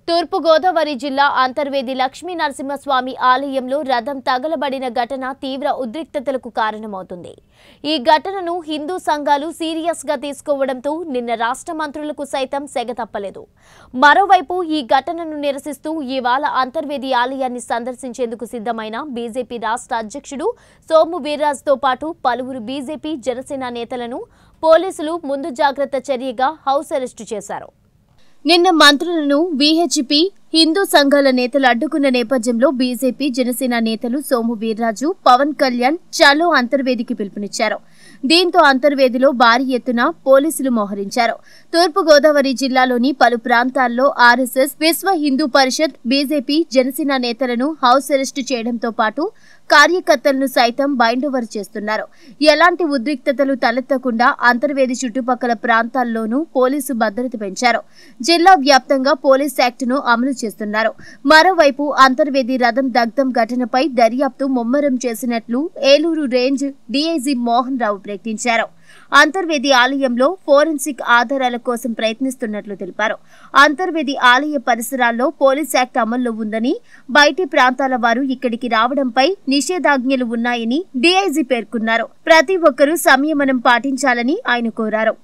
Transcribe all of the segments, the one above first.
తూర్పుగోదావరి జిల్లా అంతర్వేది లక్ష్మీ నరసింహస్వామి ఆలయంలో రథం తగలబడిన ఘటన తీవ్ర ఉద్రిక్తతలకు కారణమవుతుంది ఈ ఘటనను హిందూ సంఘాలు సీరియస్ గా తీసుకోవడంతో నిన్న రాష్ట్ర మంత్రులకు సైతం సెగ తప్పలేదు మరోవైపు ఈ ఘటనను నిరసిస్తూ ఇవాళ అంతర్వేది ఆలయాన్ని సందర్శించేందుకు సిద్ధమైన బీజేపీ రాష్ట్ర అధ్యక్షుడు సోము వీర్రాజుతో పాటు పలువురు బీజేపీ జనసేన నేతలను పోలీసులు ముందు జాగ్రత్త చర్యగా హౌస్ అరెస్టు చేశారు నిన్న మంత్రులను వీహెచ్పీ హిందూ సంఘాల నేతలు అడ్డుకున్న నేపథ్యంలో బీజేపీ జనసేన నేతలు సోము వీర్రాజు పవన్ కళ్యాణ్ చలో అంతర్వేదికి పిలుపునిచ్చారు దీంతో అంతర్వేదిలో భారీ ఎత్తున పోలీసులు మోహరించారు తూర్పుగోదావరి జిల్లాలోని పలు ప్రాంతాల్లో ఆర్ఎస్ఎస్ విశ్వ హిందూ పరిషత్ బీజేపీ జనసేన నేతలను హౌస్ అరెస్టు చేయడంతో పాటు కార్యకర్తలను సైతం బైండోవర్ చేస్తున్నారు ఎలాంటి ఉద్రిక్తతలు తలెత్తకుండా అంతర్వేది చుట్టుపక్కల ప్రాంతాల్లోనూ పోలీసు భద్రత పెంచారు జిల్లా వ్యాప్తంగా పోలీస్ యాక్టును అమలు చేస్తున్నారు మరోవైపు అంతర్వేది రథం దగ్ధం ఘటనపై దర్యాప్తు ముమ్మరం చేసినట్లు ఏలూరు రేంజ్ డీఐజీ మోహన్ రావు ప్రకటించారు అంతర్వేది ఆలయంలో ఫోరెన్సిక్ ఆధారాల కోసం ప్రయత్నిస్తున్నట్లు తెలిపారు అంతర్వేది ఆలయ పరిసరాల్లో పోలీస్ యాక్ట్ అమల్లో ఉందని బయటి ప్రాంతాల వారు ఇక్కడికి రావడంపై నిషేధాజ్ఞలు ఉన్నాయని డీఐజీ పేర్కొన్నారు ప్రతి ఒక్కరూ సంయమనం పాటించాలని ఆయన కోరారు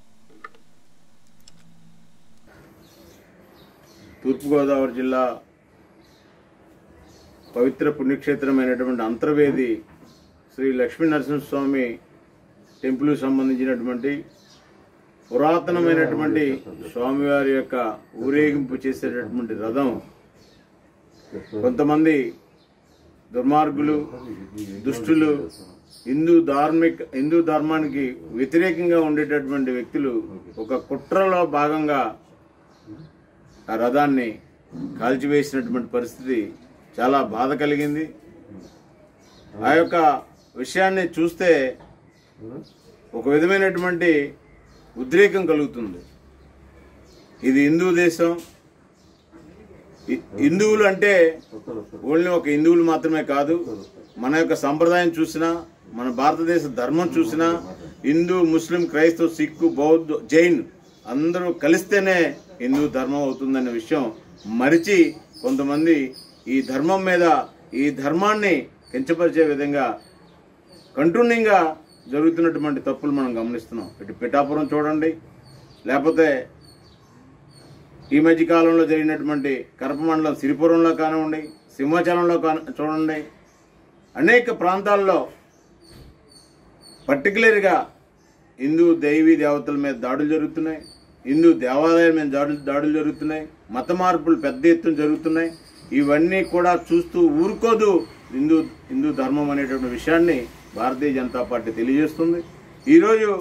తూర్పుగోదావరి జిల్లా పవిత్ర పుణ్యక్షేత్రమైనటువంటి అంతర్వేది శ్రీ లక్ష్మీ నరసింహస్వామి టెంపుల్ సంబంధించినటువంటి పురాతనమైనటువంటి స్వామివారి యొక్క ఊరేగింపు చేసేటటువంటి రథం కొంతమంది దుర్మార్గులు దుష్టులు హిందూ ధార్మిక హిందూ ధర్మానికి వ్యతిరేకంగా ఉండేటటువంటి వ్యక్తులు ఒక కుట్రలో భాగంగా ఆ రథాన్ని కాల్చివేసినటువంటి పరిస్థితి చాలా బాధ కలిగింది ఆ యొక్క విషయాన్ని చూస్తే ఒక విధమైనటువంటి ఉద్రేకం కలుగుతుంది ఇది హిందూ దేశం హి- హిందువులు అంటే ఓన్లీ ఒక హిందువులు మాత్రమే కాదు మన యొక్క సంప్రదాయం చూసినా మన భారతదేశ ధర్మం చూసినా హిందూ ముస్లిం క్రైస్తవ సిక్కు బౌద్ధ జైన్ అందరూ కలిస్తేనే హిందూ ధర్మం అవుతుందనే విషయం మరిచి కొంతమంది ఈ ధర్మం మీద ఈ ధర్మాన్ని కించపరిచే విధంగా కంటిన్యూగా జరుగుతున్నటువంటి తప్పులు మనం గమనిస్తున్నాం ఇటు పిఠాపురం చూడండి లేకపోతే ఈ మధ్య కాలంలో జరిగినటువంటి కరప మండలం సిరిపురంలో కానివ్వండి సింహాచలంలో కాని చూడండి అనేక ప్రాంతాల్లో పర్టికులర్గా హిందూ దైవీ దేవతల మీద దాడులు జరుగుతున్నాయి హిందూ దేవాలయాల మీద దాడులు దాడులు జరుగుతున్నాయి మత మార్పులు పెద్ద ఎత్తున జరుగుతున్నాయి ఇవన్నీ కూడా చూస్తూ ఊరుకోదు హిందూ హిందూ ధర్మం అనేటువంటి విషయాన్ని భారతీయ జనతా పార్టీ తెలియజేస్తుంది ఈరోజు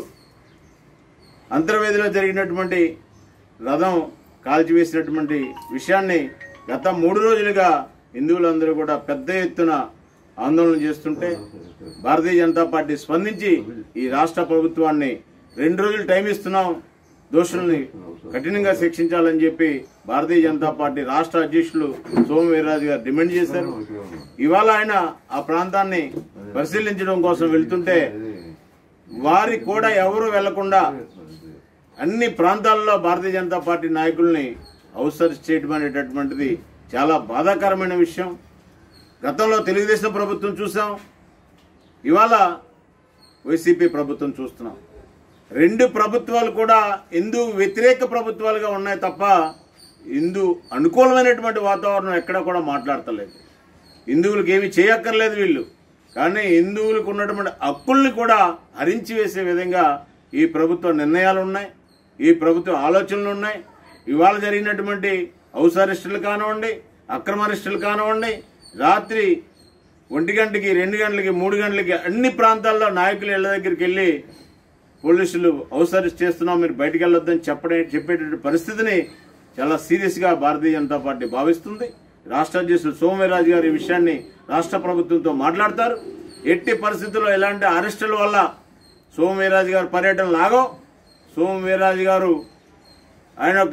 అంతర్వేదిలో జరిగినటువంటి రథం కాల్చివేసినటువంటి విషయాన్ని గత మూడు రోజులుగా హిందువులందరూ కూడా పెద్ద ఎత్తున ఆందోళన చేస్తుంటే భారతీయ జనతా పార్టీ స్పందించి ఈ రాష్ట్ర ప్రభుత్వాన్ని రెండు రోజులు టైం ఇస్తున్నాం దోషుల్ని కఠినంగా శిక్షించాలని చెప్పి భారతీయ జనతా పార్టీ రాష్ట్ర అధ్యక్షులు సోము వీర్రాజు గారు డిమాండ్ చేశారు ఇవాళ ఆయన ఆ ప్రాంతాన్ని పరిశీలించడం కోసం వెళ్తుంటే వారి కూడా ఎవరు వెళ్లకుండా అన్ని ప్రాంతాల్లో భారతీయ జనతా పార్టీ నాయకుల్ని అవసరం చేయడం అనేటటువంటిది చాలా బాధాకరమైన విషయం గతంలో తెలుగుదేశం ప్రభుత్వం చూసాం ఇవాళ వైసీపీ ప్రభుత్వం చూస్తున్నాం రెండు ప్రభుత్వాలు కూడా హిందూ వ్యతిరేక ప్రభుత్వాలుగా ఉన్నాయి తప్ప హిందూ అనుకూలమైనటువంటి వాతావరణం ఎక్కడా కూడా మాట్లాడతలేదు హిందువులకు ఏమి చేయక్కర్లేదు వీళ్ళు కానీ హిందువులకు ఉన్నటువంటి హక్కుల్ని కూడా హరించి వేసే విధంగా ఈ ప్రభుత్వ నిర్ణయాలు ఉన్నాయి ఈ ప్రభుత్వ ఆలోచనలు ఉన్నాయి ఇవాళ జరిగినటువంటి హౌస్ అరెస్టులు కానివ్వండి అక్రమ అరెస్టులు కానివ్వండి రాత్రి ఒంటి గంటకి రెండు గంటలకి మూడు గంటలకి అన్ని ప్రాంతాల్లో నాయకులు ఇళ్ల దగ్గరికి వెళ్ళి పోలీసులు హౌస్ అరెస్ట్ చేస్తున్నాం మీరు బయటికి వెళ్ళొద్దని చెప్పడే చెప్పేటటువంటి పరిస్థితిని చాలా సీరియస్గా భారతీయ జనతా పార్టీ భావిస్తుంది రాష్ట్ర అధ్యక్షులు సోమవీరాజు గారు ఈ విషయాన్ని రాష్ట్ర ప్రభుత్వంతో మాట్లాడతారు ఎట్టి పరిస్థితుల్లో ఎలాంటి అరెస్టుల వల్ల సోమవీరాజు గారు పర్యటన లాగో సోమవీరాజు గారు ఆయన యొక్క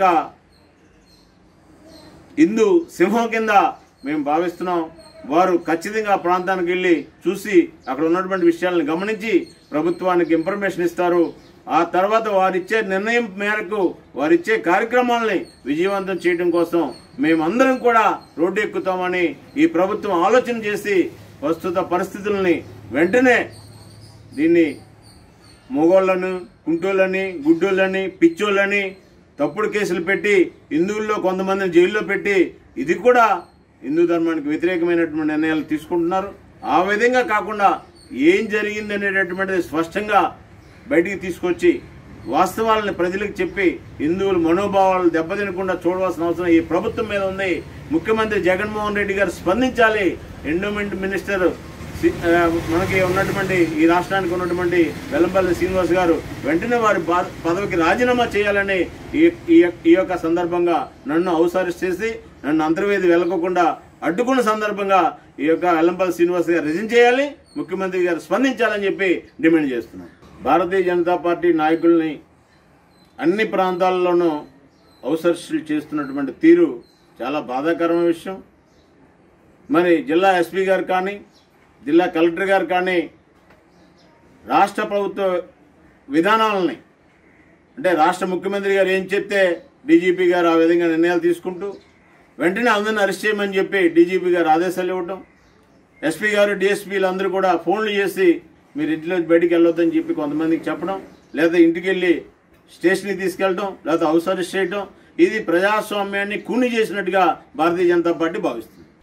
హిందూ సింహం కింద మేము భావిస్తున్నాం వారు ఖచ్చితంగా ఆ ప్రాంతానికి వెళ్ళి చూసి అక్కడ ఉన్నటువంటి విషయాలను గమనించి ప్రభుత్వానికి ఇన్ఫర్మేషన్ ఇస్తారు ఆ తర్వాత వారిచ్చే నిర్ణయం మేరకు వారిచ్చే కార్యక్రమాలని విజయవంతం చేయడం కోసం మేమందరం కూడా రోడ్డు ఎక్కుతామని ఈ ప్రభుత్వం ఆలోచన చేసి ప్రస్తుత పరిస్థితులని వెంటనే దీన్ని మొగోళ్ళను కుంటోళ్ళని గుడ్డోళ్ళని పిచ్చోళ్ళని తప్పుడు కేసులు పెట్టి హిందువుల్లో కొంతమందిని జైల్లో పెట్టి ఇది కూడా హిందూ ధర్మానికి వ్యతిరేకమైనటువంటి నిర్ణయాలు తీసుకుంటున్నారు ఆ విధంగా కాకుండా ఏం జరిగింది అనేటటువంటిది స్పష్టంగా బయటికి తీసుకొచ్చి వాస్తవాలను ప్రజలకు చెప్పి హిందువుల మనోభావాలు దెబ్బతినకుండా చూడవలసిన అవసరం ఈ ప్రభుత్వం మీద ఉంది ముఖ్యమంత్రి జగన్మోహన్ రెడ్డి గారు స్పందించాలి ఎండోమెంట్ మినిస్టర్ సి- ఆ, మనకి ఉన్నటువంటి ఈ రాష్ట్రానికి ఉన్నటువంటి వెల్లంపల్లి శ్రీనివాస్ గారు వెంటనే వారి బా- పదవికి రాజీనామా చేయాలని ఈ ఈ యొక్క- ఈ యొక్క సందర్భంగా నన్ను అవసరం చేసి నన్ను అంతర్వేది వెళ్ళకోకుండా అడ్డుకున్న సందర్భంగా ఈ యొక్క వెల్లంపల్లి శ్రీనివాస్ గారు రిజైన్ చేయాలి ముఖ్యమంత్రి గారు స్పందించాలని చెప్పి డిమాండ్ చేస్తున్నాం భారతీయ జనతా పార్టీ నాయకుల్ని అన్ని ప్రాంతాల్లోనూ అవసరస్తులు చేస్తున్నటువంటి తీరు చాలా బాధాకరమైన విషయం మరి జిల్లా ఎస్పీ గారు కానీ జిల్లా కలెక్టర్ గారు కానీ రాష్ట్ర ప్రభుత్వ విధానాలని అంటే రాష్ట్ర ముఖ్యమంత్రి గారు ఏం చెప్తే డీజీపీ గారు ఆ విధంగా నిర్ణయాలు తీసుకుంటూ వెంటనే అందరిని అరెస్ట్ చేయమని చెప్పి డీజీపీ గారు ఆదేశాలు ఇవ్వటం ఎస్పీ గారు డిఎస్పీలు అందరూ కూడా ఫోన్లు చేసి మీరు ఇంట్లో బయటికి వెళ్ళొద్దని చెప్పి కొంతమందికి చెప్పడం లేదా ఇంటికి వెళ్ళి స్టేషన్కి తీసుకెళ్ళడం లేదా హౌస్ అరెస్ట్ చేయడం ఇది ప్రజాస్వామ్యాన్ని కూని చేసినట్టుగా భారతీయ జనతా పార్టీ భావిస్తుంది